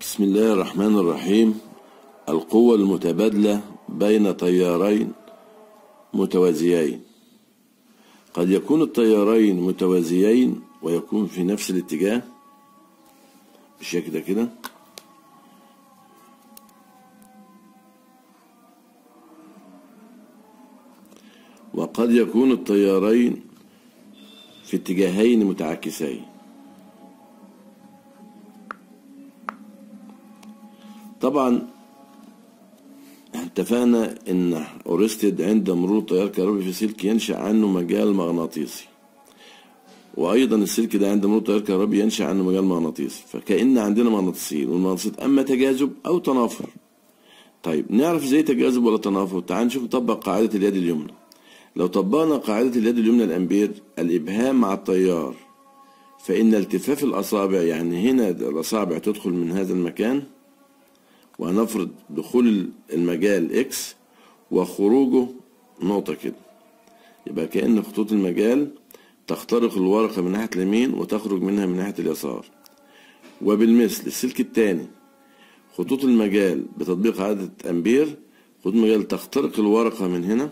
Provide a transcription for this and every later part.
بسم الله الرحمن الرحيم القوة المتبادلة بين تيارين متوازيين قد يكون التيارين متوازيين ويكون في نفس الاتجاه بالشكل ده كده وقد يكون التيارين في اتجاهين متعاكسين طبعا اتفقنا ان اورستد عند مرور تيار كهربي في سلك ينشا عنه مجال مغناطيسي وايضا السلك ده عند مرور تيار كهربي ينشا عنه مجال مغناطيسي فكأن عندنا مغناطيسين والمغناطيسين اما تجاذب او تنافر طيب نعرف ازاي تجاذب ولا تنافر تعال نشوف نطبق قاعده اليد اليمنى لو طبقنا قاعده اليد اليمنى الامبير الابهام مع التيار فان التفاف الاصابع يعني هنا الاصابع تدخل من هذا المكان وهنفرض دخول المجال اكس وخروجه نقطة كده يبقى كأن خطوط المجال تخترق الورقة من ناحية اليمين وتخرج منها من ناحية اليسار وبالمثل السلك الثاني خطوط المجال بتطبيق عادة أمبير خطوط المجال تخترق الورقة من هنا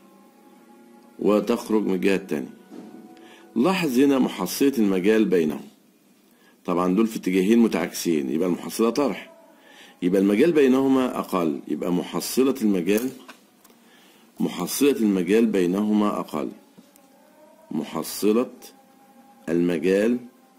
وتخرج من الجهة الثانية لاحظ هنا محصلة المجال بينهم طبعا دول في اتجاهين متعاكسين يبقى المحصلة طرح يبقى المجال بينهما أقل يبقى محصلة المجال محصلة المجال بينهما أقل محصلة المجال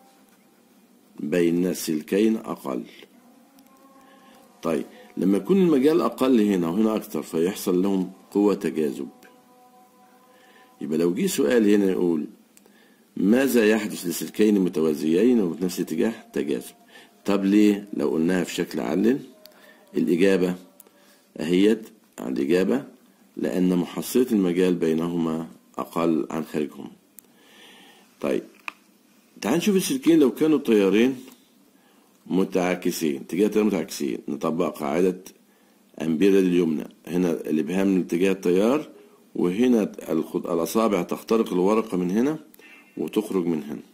بين السلكين أقل طيب لما يكون المجال أقل هنا وهنا أكتر فيحصل لهم قوة تجاذب يبقى لو جه سؤال هنا يقول ماذا يحدث لسلكين متوازيين وفي نفس الاتجاه تجاذب طب ليه لو قلناها في شكل علل الإجابة أهيت عن الإجابة لأن محصلة المجال بينهما أقل عن خارجهما طيب تعال نشوف السلكين لو كانوا تيارين متعاكسين اتجاه تيار متعاكسين نطبق قاعدة أمبير اليمنى هنا الإبهام من اتجاه التيار وهنا الأصابع تخترق الورقة من هنا وتخرج من هنا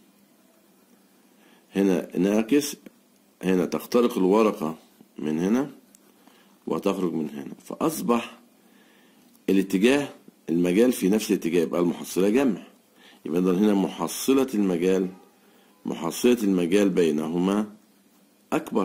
هنا ناقص هنا تخترق الورقة من هنا وتخرج من هنا فأصبح الاتجاه المجال في نفس الاتجاه يبقى المحصلة جمع يبقى هنا محصلة المجال محصلة المجال بينهما أكبر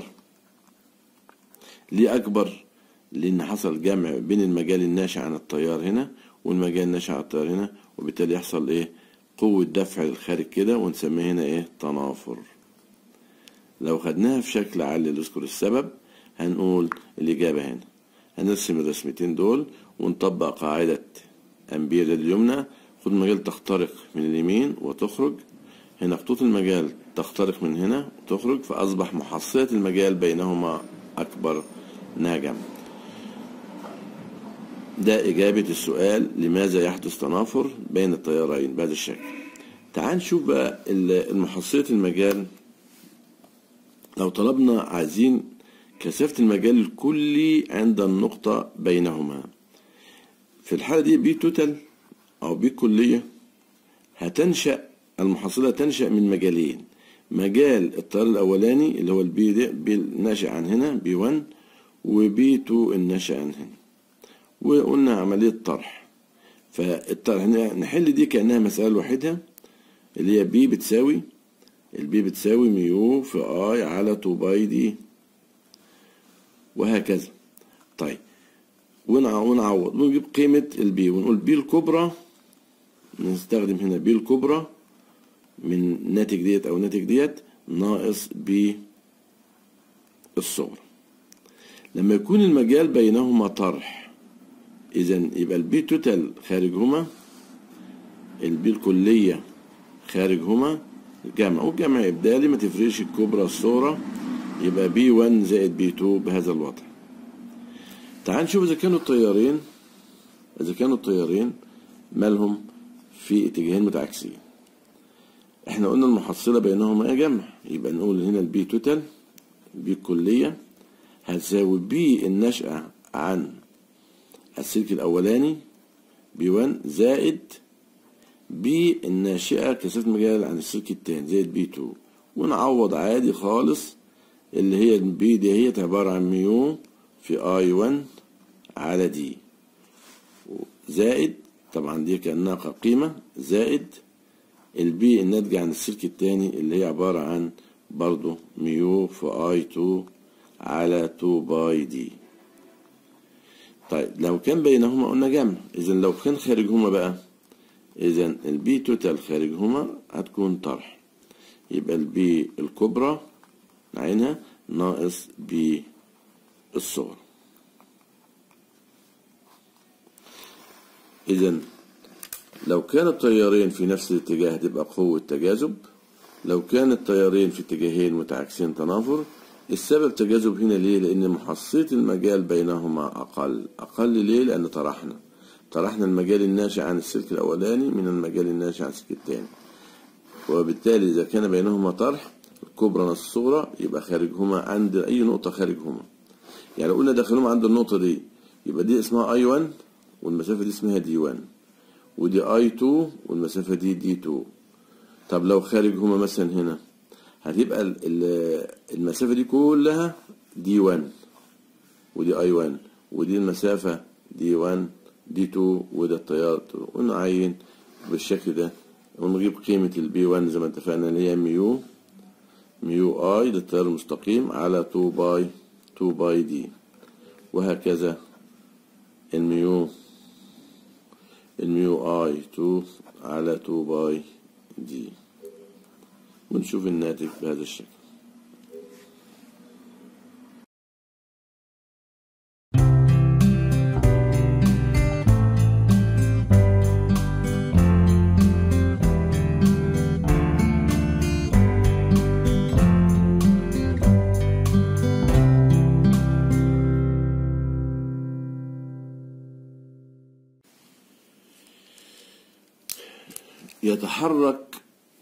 ليه أكبر؟ لأن حصل جمع بين المجال الناشئ عن التيار هنا والمجال الناشئ عن التيار هنا وبالتالي يحصل إيه؟ قوة دفع للخارج كده ونسميه هنا إيه؟ تنافر لو خدناها في شكل علل اذكر السبب هنقول الإجابة هنا هنرسم الرسمتين دول ونطبق قاعدة أمبير اليمنى خد المجال تخترق من اليمين وتخرج هنا خطوط المجال تخترق من هنا وتخرج فأصبح محصلة المجال بينهما أكبر ناجم ده إجابة السؤال لماذا يحدث تنافر بين التيارين بهذا الشكل تعال نشوف بقى المحصلة المجال لو طلبنا عايزين كثافة المجال الكلي عند النقطة بينهما في الحالة دي بي توتال أو بي كلية هتنشأ المحصلة تنشأ من مجالين مجال التيار الأولاني اللي هو البي ده بي الناشئ عن هنا بي 1 وبي 2 الناشئ عن هنا وقلنا عملية طرح فالطرح نحل دي كأنها مسألة لوحدها اللي هي بي بتساوي البي بتساوي ميو في اي على 2 باي دي وهكذا طيب ونعوض ونجيب قيمة البي ونقول بي الكبرى نستخدم هنا بي الكبرى من ناتج ديت أو ناتج ديت ناقص بي الصغرى لما يكون المجال بينهما طرح إذا يبقى البي توتال خارجهما البي الكلية خارجهما جمع والجمع إبدالي ما تفرقش الكبرى الصغرى يبقى بي 1 زائد بي 2 بهذا الوضع تعال نشوف إذا كانوا التيارين إذا كانوا التيارين مالهم في اتجاهين متعاكسين احنا قلنا المحصلة بينهما جمع يبقى نقول هنا البي توتال بي الكلية هتساوي بي النشأة عن السلك الأولاني بي 1 زائد بي الناشئة كثافة مجال عن السلك التاني زائد بي 2 ونعوض عادي خالص اللي هي البي دي هي عبارة عن ميو في اي 1 على دي زائد طبعا دي كأنها قيمة زائد البي الناتجة عن السلك التاني اللي هي عبارة عن برضو ميو في اي 2 على 2 باي دي طيب لو كان بينهما قلنا جمع اذا لو كان خارجهما بقى اذا البي توتال خارجهما هتكون طرح يبقى البي الكبرى عينها ناقص بي الصغرى اذا لو كان التيارين في نفس الاتجاه هتبقى قوة تجاذب لو كان التيارين في اتجاهين متعاكسين تنافر السبب تجاذب هنا ليه لان محصية المجال بينهما اقل اقل ليه لان طرحنا طرحنا المجال الناشئ عن السلك الاولاني من المجال الناشئ عن السلك الثاني وبالتالي اذا كان بينهما طرح الكبرى ناقص الصغرى يبقى خارجهما عند اي نقطة خارجهما يعني لو قلنا داخلهما عند النقطة دي يبقى دي اسمها اي 1 والمسافة دي اسمها دي 1 ودي اي 2 والمسافة دي دي 2 طب لو خارجهما مثلا هنا هتبقى المسافة دي كلها دي 1 ودي اي 1 ودي المسافة دي 1 دي 2 وده التيار ونعين بالشكل ده ونجيب قيمة البي 1 زي ما اتفقنا اللي هي ميو ميو اي للتيار المستقيم على 2 باي 2 باي دي وهكذا الميو الميو اي 2 على 2 باي دي ونشوف الناتج بهذا الشكل يتحرك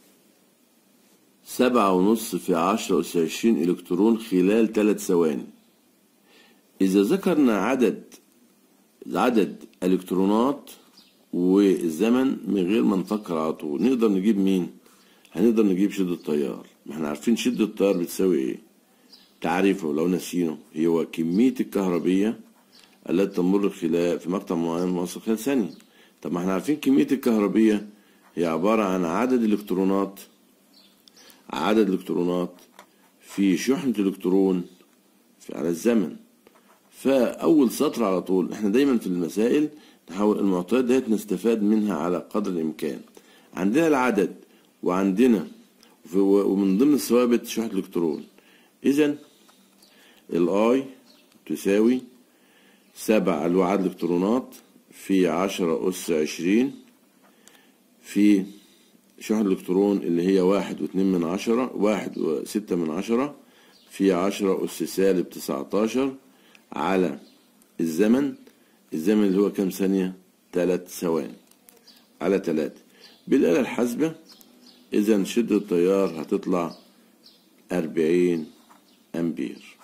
سبعة ونص في عشرة أس عشرين إلكترون خلال ثلاث ثواني إذا ذكرنا عدد عدد الإلكترونات والزمن من غير ما نفكر على طول نقدر نجيب مين؟ هنقدر نجيب شدة التيار ما احنا عارفين شدة التيار بتساوي ايه؟ تعريفه لو نسينه هو كمية الكهربية التي تمر خلال في مقطع معين موصل خلال ثانية طب ما احنا عارفين كمية الكهربية هي عبارة عن عدد الإلكترونات عدد الإلكترونات في شحنة الإلكترون في على الزمن فأول سطر على طول احنا دايما في المسائل نحاول المعطيات ديت نستفاد منها على قدر الإمكان عندنا العدد وعندنا ومن ضمن الثوابت شحنة الإلكترون إذا الآي تساوي سبع اللي هو عدد الإلكترونات في عشرة أس عشرين في شحن الإلكترون اللي هي واحد واتنين من عشرة واحد وستة من عشرة في عشرة أس سالب تسعتاشر على الزمن الزمن اللي هو كام ثانية تلات ثواني على تلاتة بالآلة الحاسبة إذا شدة التيار هتطلع أربعين أمبير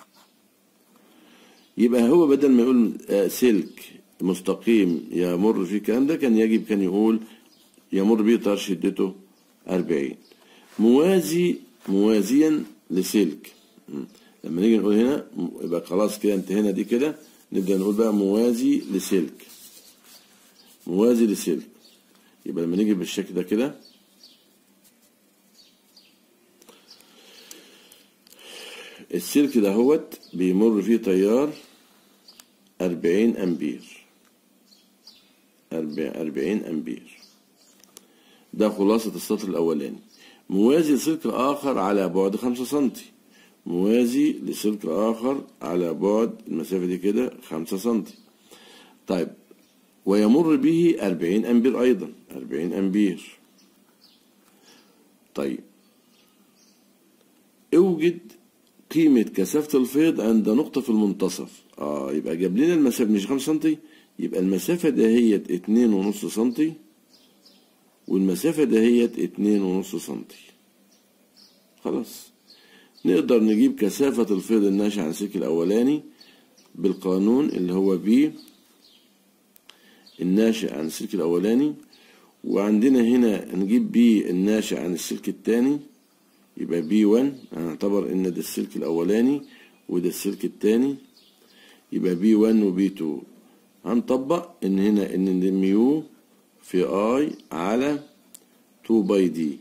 يبقى هو بدل ما يقول سلك مستقيم يمر فيه الكلام ده كان يجب كان يقول يمر به تيار شدته أربعين موازي موازيا لسلك لما نيجي نقول هنا يبقى خلاص كده انتهينا دي كده نبدأ نقول بقى موازي لسلك موازي لسلك يبقى لما نيجي بالشكل ده كده السلك ده هوت بيمر فيه تيار أربعين أمبير أربعين أمبير ده خلاصة السطر الأولاني موازي لسلك آخر على بعد خمسة سنتي موازي لسلك آخر على بعد المسافة دي كده خمسة سنتي طيب ويمر به أربعين أمبير أيضا أربعين أمبير طيب اوجد قيمة كثافة الفيض عند نقطة في المنتصف اه يبقى جاب لنا المسافة مش خمسة سنتي يبقى المسافة دهيت اتنين ونص سنتي والمسافة دهيت اتنين ونص سنتي خلاص نقدر نجيب كثافة الفيض الناشئ عن السلك الأولاني بالقانون اللي هو بي الناشئ عن السلك الأولاني وعندنا هنا نجيب بي الناشئ عن السلك الثاني يبقى بي 1 هنعتبر ان ده السلك الاولاني وده السلك التاني يبقى بي 1 وبي 2 هنطبق ان هنا ان ده ميو في اي على 2 باي دي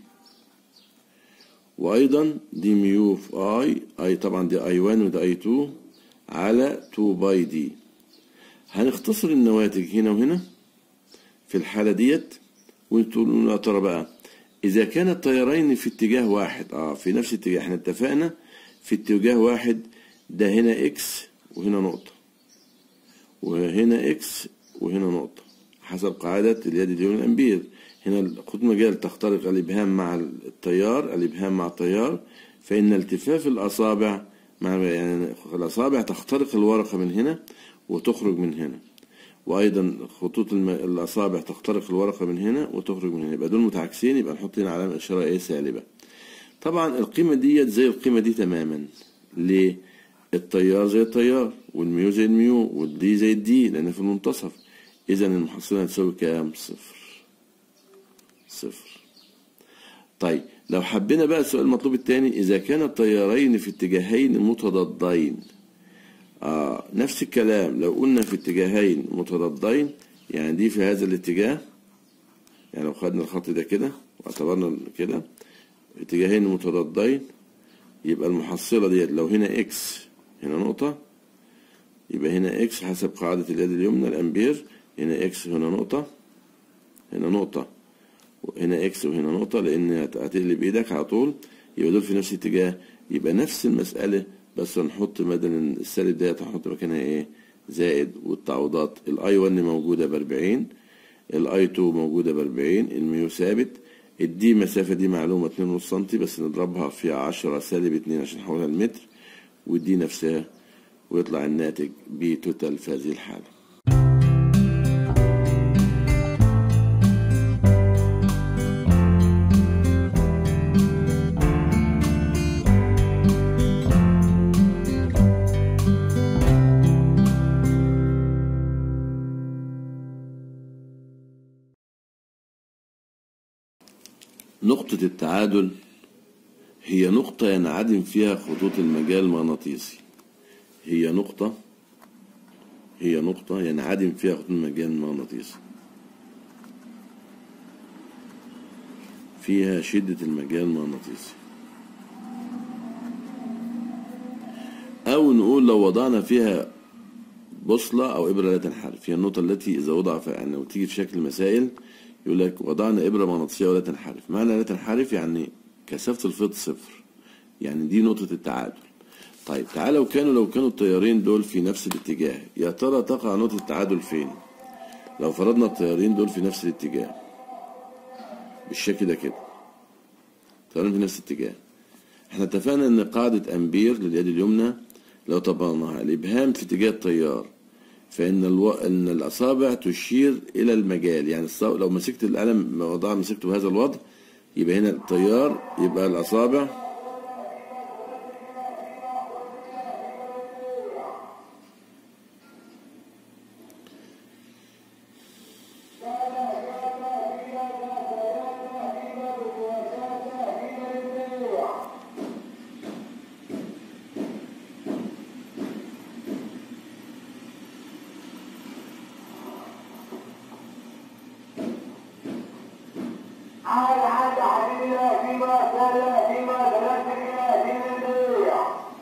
وايضا دي ميو في اي اي طبعا دي اي 1 وده اي 2 على 2 باي دي هنختصر النواتج هنا وهنا في الحالة ديت وتقولوا يا ترى بقى إذا كان التيارين في اتجاه واحد اه في نفس الاتجاه احنا اتفقنا في اتجاه واحد ده هنا اكس وهنا نقطة وهنا اكس وهنا نقطة حسب قاعدة اليد اليوم الأمبير هنا خطوط مجال تخترق الإبهام مع التيار الإبهام مع التيار فإن التفاف الأصابع مع يعني الأصابع تخترق الورقة من هنا وتخرج من هنا وأيضا خطوط الم... الأصابع تخترق الورقة من هنا وتخرج من هنا يبقى دول متعاكسين يبقى نحط هنا علامة إشارة إيه سالبة طبعا القيمة ديت زي القيمة دي تماما ليه؟ التيار زي التيار والميو زي الميو والدي زي الدي لأن في المنتصف إذا المحصلة هتساوي كام؟ صفر صفر طيب لو حبينا بقى السؤال المطلوب الثاني إذا كان التيارين في اتجاهين متضادين آه نفس الكلام لو قلنا في اتجاهين متضادين يعني دي في هذا الاتجاه يعني لو خدنا الخط ده كده واعتبرنا كده اتجاهين متضادين يبقى المحصلة ديت لو هنا اكس هنا نقطة يبقى هنا اكس حسب قاعدة اليد اليمنى الأمبير هنا اكس هنا نقطة هنا نقطة هنا اكس وهنا نقطة لأن هتقلب ايدك على طول يبقى دول في نفس الاتجاه يبقى نفس المسألة بس هنحط بدل السالب ديت هنحط مكانها ايه زائد والتعويضات الاي 1 موجودة ب 40 الاي 2 موجودة ب 40 الميو ثابت الدي مسافة دي معلومة 2 سم بس نضربها في 10 سالب 2 عشان نحولها لمتر والدي نفسها ويطلع الناتج بي توتال في هذه الحالة نقطة التعادل هي نقطة ينعدم فيها خطوط المجال المغناطيسي هي نقطة هي نقطة ينعدم فيها خطوط المجال المغناطيسي فيها شدة المجال المغناطيسي أو نقول لو وضعنا فيها بوصلة أو إبرة لا تنحرف هي النقطة التي إذا وضع في يعني وتيجي في شكل مسائل يقول لك وضعنا إبرة مغناطيسية ولا تنحرف معنى لا تنحرف يعني كثافة الفيض صفر يعني دي نقطة التعادل طيب تعال لو كانوا لو كانوا التيارين دول في نفس الاتجاه يا ترى تقع نقطة التعادل فين لو فرضنا التيارين دول في نفس الاتجاه بالشكل ده كده التيارين في نفس الاتجاه احنا اتفقنا ان قاعدة امبير لليد اليمنى لو طبقناها الابهام في اتجاه التيار فان الو... ان الاصابع تشير الى المجال يعني الصو... لو مسكت القلم وضع مسكته بهذا الوضع يبقى هنا التيار يبقى الاصابع عاد عاد حبيبنا فيما سال فيما ثلاثة في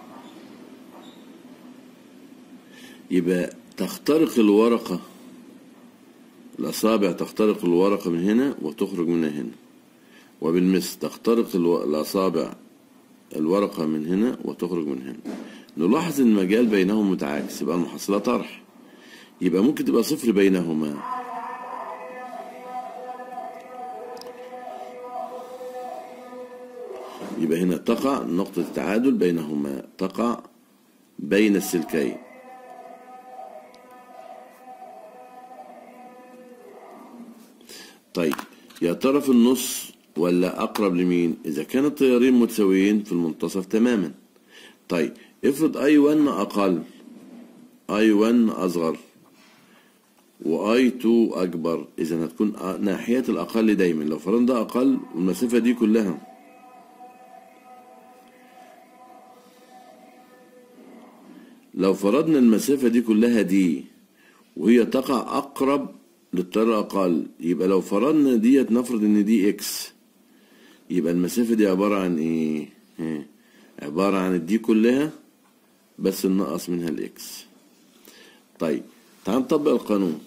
يبقى تخترق الورقة الأصابع تخترق الورقة من هنا وتخرج منها هنا وبالمثل تخترق الو... الأصابع الورقة من هنا وتخرج من هنا نلاحظ ان المجال بينهم متعاكس يبقى المحصلة طرح يبقى ممكن تبقى صفر بينهما يبقى هنا تقع نقطة التعادل بينهما تقع بين السلكين طيب يا ترى في النص ولا أقرب لمين إذا كان التيارين متساويين في المنتصف تماما طيب افرض اي 1 أقل اي 1 أصغر واي 2 أكبر إذا هتكون ناحية الأقل دايما لو فرضنا ده أقل والمسافة دي كلها لو فرضنا المسافة دي كلها دي وهي تقع أقرب للتيار الأقل يبقى لو فرضنا ديت نفرض إن دي إكس يبقى المسافة دي عبارة عن إيه؟ ها، عبارة عن الدي كلها بس النقص منها الإكس طيب تعال نطبق القانون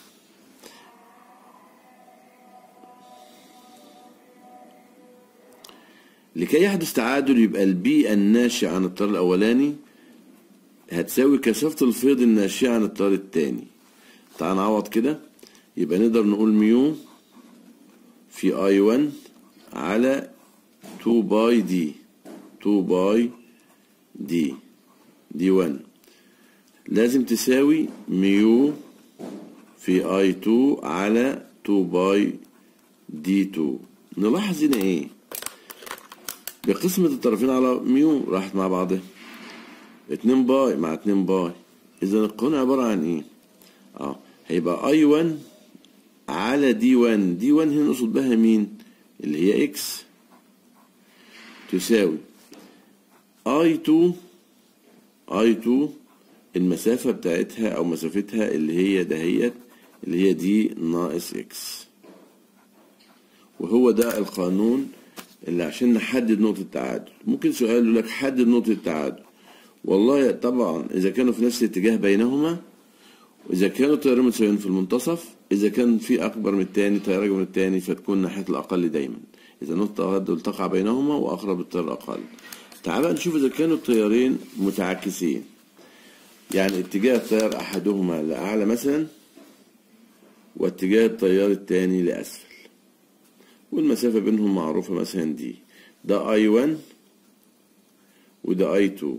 لكي يحدث تعادل يبقى البي الناشئ عن التيار الأولاني هتساوي كثافة الفيض الناشئة عن التيار التاني تعال نعوض كده يبقى نقدر نقول ميو في اي 1 على 2 باي دي 2 باي دي دي 1 لازم تساوي ميو في اي 2 على 2 باي دي 2 نلاحظ هنا ايه بقسمة الطرفين على ميو راحت مع بعضها اتنين باي مع اتنين باي اذا القانون عبارة عن ايه اه هيبقى اي 1 على دي 1 دي 1 هنا نقصد بها مين اللي هي اكس تساوي اي 2 اي 2 المسافة بتاعتها او مسافتها اللي هي دهيت اللي هي دي ناقص اكس وهو ده القانون اللي عشان نحدد نقطة التعادل ممكن سؤال يقول لك حدد نقطة التعادل والله طبعا إذا كانوا في نفس الاتجاه بينهما وإذا كانوا التيارين متساويين في المنتصف إذا كان في أكبر من التاني تيار أكبر من التاني فتكون ناحية الأقل دايما إذا نقطة التعادل تقع بينهما وأقرب التيار الأقل تعال بقى نشوف إذا كانوا التيارين متعاكسين يعني اتجاه التيار أحدهما لأعلى مثلا واتجاه التيار التاني لأسفل والمسافة بينهم معروفة مثلا دي ده اي 1 وده اي 2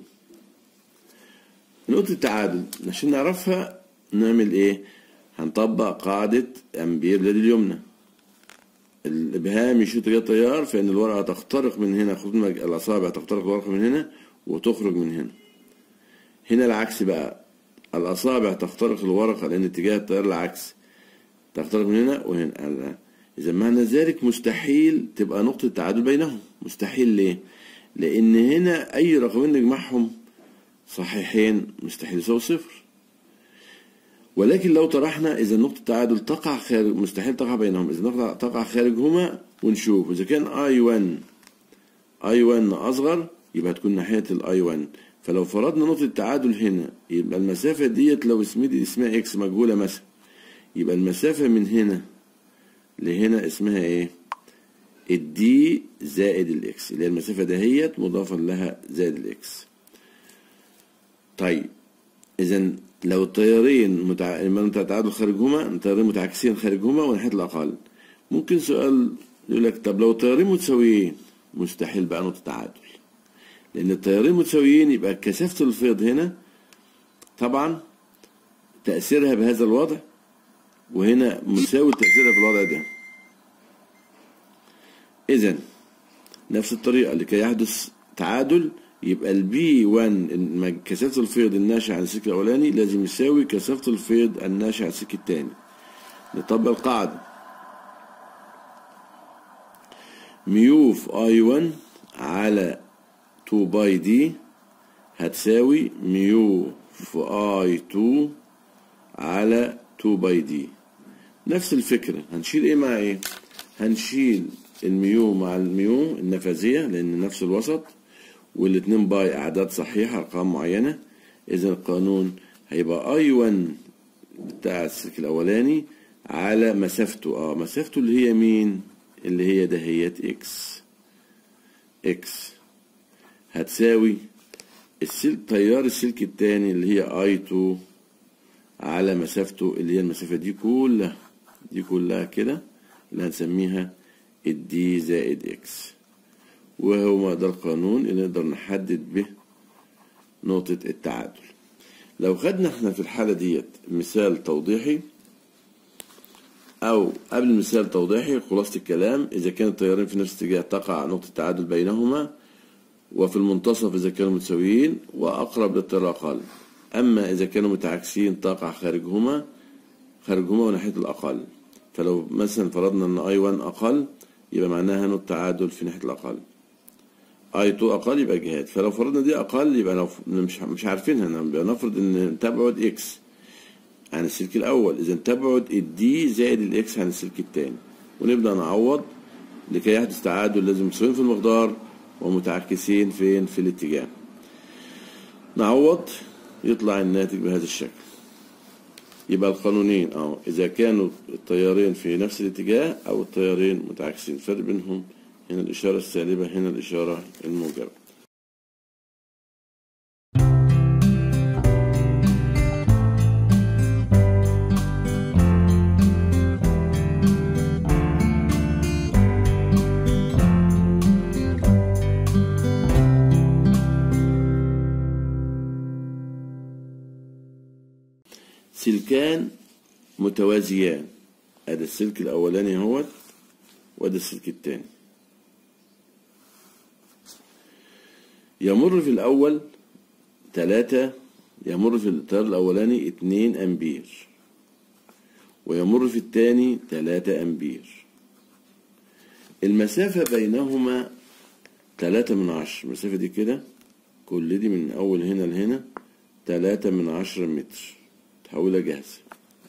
نقطة التعادل عشان نعرفها نعمل ايه هنطبق قاعدة امبير اليد اليمنى الابهام يشوط اتجاه التيار فان الورقة تخترق من هنا خطوط المج- الاصابع تخترق الورقة من هنا وتخرج من هنا هنا العكس بقى الاصابع تخترق الورقة لان اتجاه التيار العكس تخترق من هنا وهنا إذا معنى ذلك مستحيل تبقى نقطة تعادل بينهم مستحيل ليه؟ لأن هنا أي رقمين نجمعهم صحيحين مستحيل يساوي صفر ولكن لو طرحنا إذا نقطة التعادل تقع خارج مستحيل تقع بينهم إذا نقطة تقع خارجهما ونشوف إذا كان أي 1 أي 1 أصغر يبقى تكون ناحية الأي 1 فلو فرضنا نقطة التعادل هنا يبقى المسافة ديت لو اسمها دي اسمها إكس مجهولة مثلا يبقى المسافة من هنا لهنا اسمها ايه الدي زائد الاكس اللي هي المسافة دهيت مضافا لها زائد الاكس طيب اذا لو التيارين متع... لما تعادل خارجهما التيارين متعاكسين خارجهما وناحية الأقل ممكن سؤال يقول لك طب لو التيارين متساويين مستحيل بقى نقطة تعادل لأن التيارين متساويين يبقى كثافة الفيض هنا طبعا تأثيرها بهذا الوضع وهنا مساوي تأثيرها في الوضع ده إذا نفس الطريقة لكي يحدث تعادل يبقى البي 1 كثافة الفيض الناشئ عن السلك الأولاني لازم يساوي كثافة الفيض الناشئ عن السلك الثاني نطبق القاعدة ميو في اي 1 على 2 باي دي هتساوي ميو في اي 2 على 2 باي دي نفس الفكرة هنشيل ايه مع ايه هنشيل الميو مع الميو النفاذية لان نفس الوسط والاتنين باي اعداد صحيحة ارقام معينة اذا القانون هيبقى اي 1 بتاع السلك الاولاني على مسافته اه مسافته اللي هي مين اللي هي دهيت اكس اكس هتساوي السلك تيار السلك التاني اللي هي اي 2 على مسافته اللي هي المسافة دي كلها دي كلها كده اللي هنسميها الدي زائد اكس وهو ده القانون اللي نقدر نحدد به نقطة التعادل لو خدنا احنا في الحالة ديت مثال توضيحي أو قبل مثال توضيحي خلاصة الكلام إذا كان التيارين في نفس الاتجاه تقع نقطة التعادل بينهما وفي المنتصف إذا كانوا متساويين وأقرب للتيار الأقل أما إذا كانوا متعاكسين تقع خارجهما خارجهما وناحية الأقل فلو مثلا فرضنا أن أي 1 أقل يبقى معناها نقطة تعادل في ناحية الأقل اي 2 اقل يبقى جهات فلو فرضنا دي اقل يبقى لو ف- مش مش عارفينها يبقى نفرض ان تبعد اكس عن السلك الاول اذا تبعد الدي زائد الاكس عن السلك الثاني ونبدا نعوض لكي يحدث تعادل لازم متساويين في المقدار ومتعكسين فين في الاتجاه نعوض يطلع الناتج بهذا الشكل يبقى القانونين اه اذا كانوا التيارين في نفس الاتجاه او التيارين متعاكسين الفرق بينهم هنا الاشاره السالبه هنا الاشاره الموجبه سلكان متوازيان ادي السلك الاولاني اهوت وادي السلك الثاني يمر في الاول ثلاثة يمر في التيار الاولاني اتنين امبير ويمر في الثاني ثلاثة امبير المسافة بينهما ثلاثة من عشر المسافة دي كده كل دي من اول هنا لهنا ثلاثة من عشرة متر تحولها جاهزة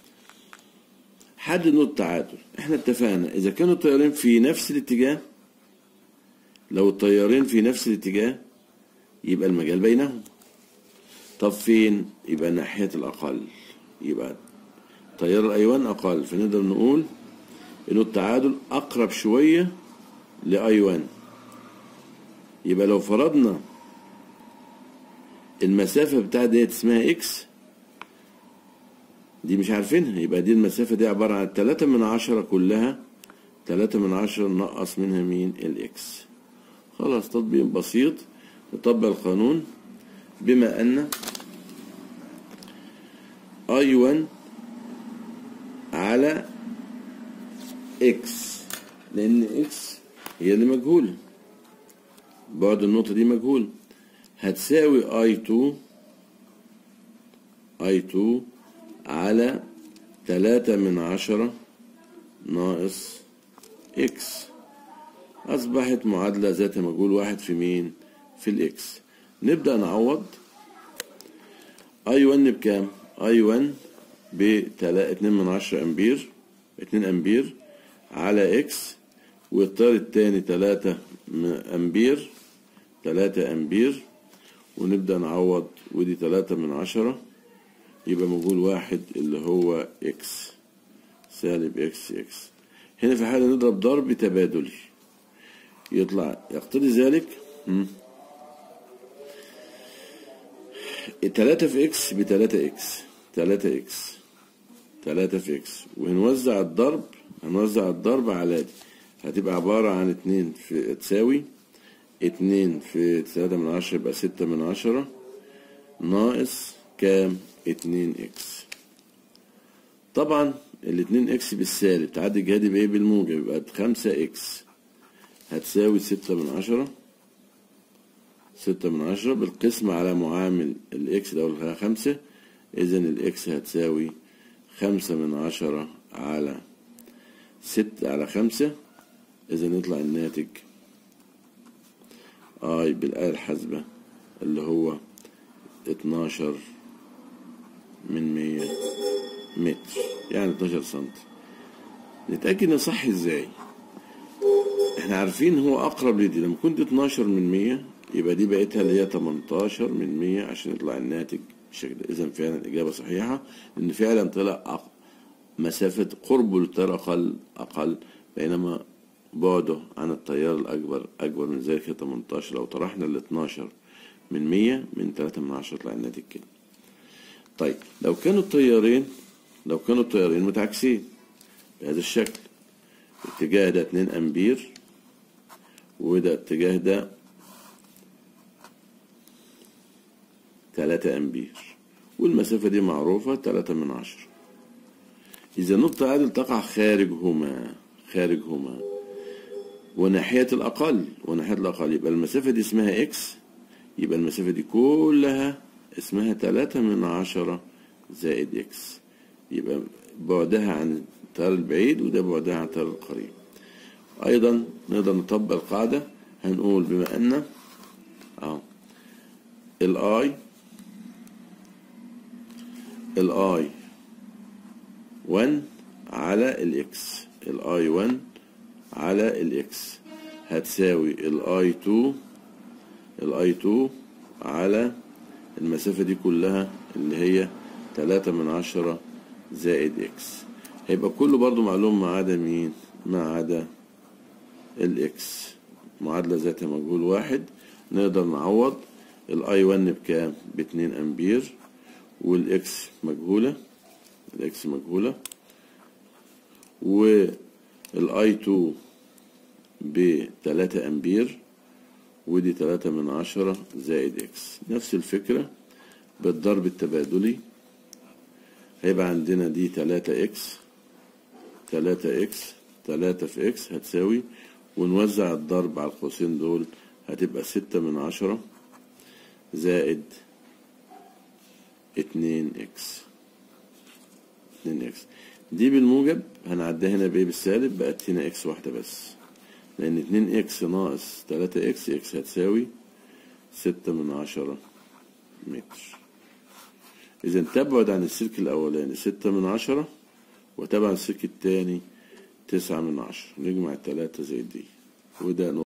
حدد نقطة التعادل احنا اتفقنا اذا كانوا التيارين في نفس الاتجاه لو التيارين في نفس الاتجاه يبقى المجال بينهم طب فين يبقى ناحية الأقل يبقى تيار الأيوان أقل فنقدر نقول إنه التعادل أقرب شوية لأيوان يبقى لو فرضنا المسافة بتاعت ديت اسمها إكس دي مش عارفينها يبقى دي المسافة دي عبارة عن تلاتة من عشرة كلها تلاتة من عشرة نقص منها مين الإكس خلاص تطبيق بسيط نطبق القانون بما أن اي 1 على اكس لأن اكس هي اللي مجهولة بعد النقطة دي مجهول هتساوي اي 2 اي 2 على تلاتة من عشرة ناقص اكس أصبحت معادلة ذات مجهول واحد في مين؟ في الإكس نبدأ نعوض أي 1 بكام؟ أي 1 ب 2 من عشرة أمبير 2 أمبير على إكس والتيار التاني 3 أمبير 3 أمبير ونبدأ نعوض ودي 3 من عشرة يبقى مجهول واحد اللي هو إكس سالب إكس إكس هنا في حالة نضرب ضرب تبادلي يطلع يقتضي ذلك مم. تلاتة في اكس بتلاتة اكس تلاتة اكس تلاتة في اكس وهنوزع الضرب هنوزع الضرب على دي هتبقى عبارة عن اتنين في تساوي اتنين في تلاتة من عشرة يبقى ستة من عشرة ناقص كام اتنين اكس طبعا الاتنين اكس بالسالب تعدي الجهادي بايه بالموجب يبقى خمسة اكس هتساوي ستة من عشرة ستة من عشرة بالقسمة على معامل الإكس ده خمسة إذا الإكس هتساوي خمسة من عشرة على ستة على خمسة إذا يطلع الناتج آي بالآلة الحاسبة اللي هو اتناشر من مية متر يعني اتناشر سنتي نتأكد إن صح إزاي احنا عارفين هو أقرب لدي لما كنت اتناشر من مية يبقى دي بقيتها اللي هي 18 من 100 عشان يطلع الناتج بالشكل ده اذا فعلا الاجابه صحيحه لان فعلا طلع مسافه قربه للتيار اقل اقل بينما بعده عن التيار الاكبر اكبر من ذلك هي 18 لو طرحنا ال 12 من 100 من 3 من 10 يطلع الناتج كده طيب لو كانوا التيارين لو كانوا التيارين متعاكسين بهذا الشكل الاتجاه ده 2 امبير وده الاتجاه ده تلاتة أمبير والمسافة دي معروفة تلاتة من عشرة إذا نقطة عادل تقع خارجهما خارجهما وناحية الأقل وناحية الأقل يبقى المسافة دي اسمها إكس يبقى المسافة دي كلها اسمها تلاتة من عشرة زائد إكس يبقى بعدها عن التيار البعيد وده بعدها عن التيار القريب أيضا نقدر نطبق القاعدة هنقول بما أن اهو الاي الاي 1 على الاكس الاي 1 على الاكس هتساوي الاي 2 الاي 2 على المسافة دي كلها اللي هي 3 من عشرة زائد اكس هيبقى كله برضو معلوم ما عدا مين ما عدا الاكس معادلة ذات مجهول واحد نقدر نعوض الاي 1 بكام باتنين امبير والاكس مجهولة الاكس مجهولة والاي 2 بتلاتة امبير ودي تلاتة من عشرة زائد اكس نفس الفكرة بالضرب التبادلي هيبقى عندنا دي تلاتة اكس تلاتة اكس تلاتة في اكس هتساوي ونوزع الضرب على القوسين دول هتبقى ستة من عشرة زائد اتنين اكس اتنين اكس دي بالموجب هنعديها هنا بايه بالسالب بقت هنا اكس واحدة بس لأن اتنين اكس ناقص تلاتة اكس اكس هتساوي ستة من عشرة متر إذا تبعد عن السلك الأولاني ستة من عشرة وتبع السلك التاني تسعة من عشرة نجمع التلاتة زي دي وده